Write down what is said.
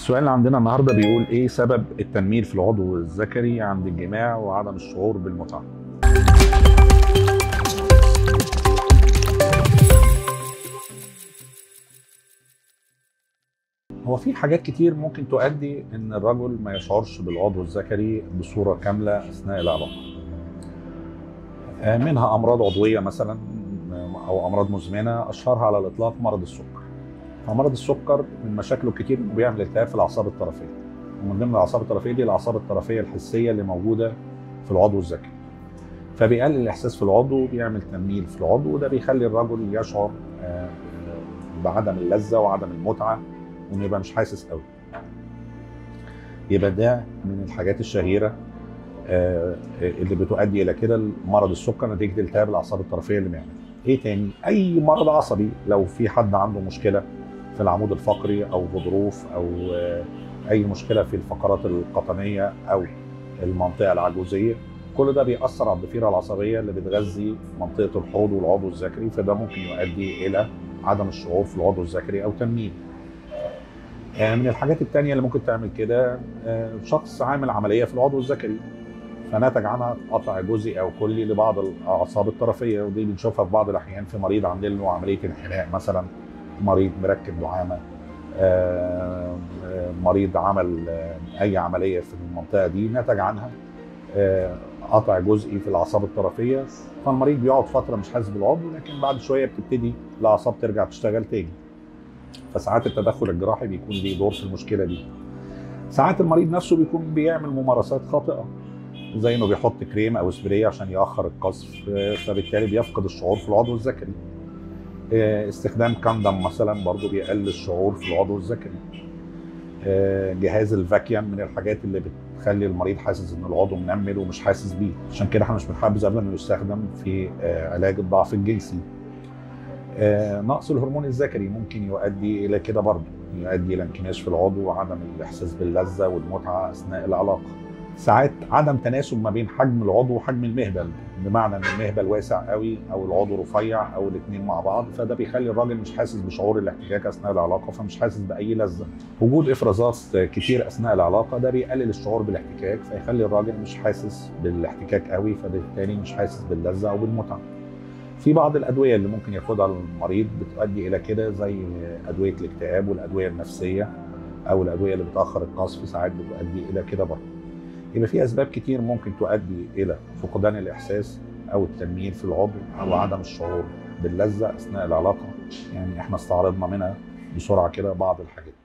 السؤال اللي عندنا النهارده بيقول ايه سبب التنميل في العضو الذكري عند الجماع وعدم الشعور بالمتعه هو في حاجات كتير ممكن تؤدي ان الرجل ما يشعرش بالعضو الذكري بصوره كامله اثناء العلاقه آه، منها امراض عضويه مثلا او امراض مزمنه اشهرها على الاطلاق مرض السكر فمرض السكر من مشاكله الكتير انه بيعمل التهاب في الاعصاب الطرفيه ومن ضمن الاعصاب الطرفيه دي الاعصاب الطرفيه الحسيه اللي موجوده في العضو الذكري فبيقلل الاحساس في العضو بيعمل تنميل في العضو وده بيخلي الرجل يشعر آه، بعدم اللذه وعدم المتعه وانه يبقى مش حاسس قوي يبقى ده من الحاجات الشهيره آه، اللي بتؤدي الى كده مرض السكر نتيجه التهاب الاعصاب الطرفيه اللي بيعمل ايه تاني اي مرض عصبي لو في حد عنده مشكله في العمود الفقري او غضروف او آه، اي مشكله في الفقرات القطنيه او المنطقه العجوزيه كل ده بيأثر على الضفيره العصبيه اللي بتغذي منطقه الحوض والعضو الذكري فده ممكن يؤدي الى عدم الشعور في العضو الذكري او تنميل آه، من الحاجات التانية اللي ممكن تعمل كده آه، شخص عامل عملية في العضو الذكري فنتج عنها قطع جزئي او كلي لبعض الاعصاب الطرفيه ودي بنشوفها في بعض الاحيان في مريض عامل له عمليه انحناء مثلا مريض مركب دعامه آه، آه، مريض عمل آه، اي عمليه في المنطقه دي نتج عنها آه، قطع جزئي في الاعصاب الطرفيه فالمريض بيقعد فتره مش حاسس بالعضو لكن بعد شويه بتبتدي الاعصاب ترجع تشتغل تاني فساعات التدخل الجراحي بيكون ليه دور في المشكله دي ساعات المريض نفسه بيكون بيعمل ممارسات خاطئه زي انه بيحط كريم او سبراي عشان ياخر القذف آه، فبالتالي بيفقد الشعور في العضو الذكري آه، استخدام كاندم مثلا برضو بيقلل الشعور في العضو الذكري آه، جهاز الفاكيوم من الحاجات اللي بتخلي المريض حاسس ان العضو منمل ومش حاسس بيه عشان كده احنا مش بنحبذ ابدا انه يستخدم في آه، علاج الضعف الجنسي آه، نقص الهرمون الذكري ممكن يؤدي الى كده برضه يؤدي الى انكماش في العضو وعدم الاحساس باللذه والمتعه اثناء العلاقه ساعات عدم تناسب ما بين حجم العضو وحجم المهبل بمعنى ان المهبل واسع قوي او العضو رفيع او الاثنين مع بعض فده بيخلي الراجل مش حاسس بشعور الاحتكاك اثناء العلاقه فمش حاسس باي لذه وجود افرازات كتير اثناء العلاقه ده بيقلل الشعور بالاحتكاك فيخلي الراجل مش حاسس بالاحتكاك قوي فبالتالي مش حاسس باللذه او بالمتعه في بعض الادويه اللي ممكن ياخدها المريض بتؤدي الى كده زي ادويه الاكتئاب والادويه النفسيه او الادويه اللي بتاخر القذف ساعات بتؤدي الى كده برضه يبقى في اسباب كتير ممكن تؤدي الى فقدان الاحساس او التنميل في العضو او عدم الشعور باللذه اثناء العلاقه يعني احنا استعرضنا منها بسرعه كده بعض الحاجات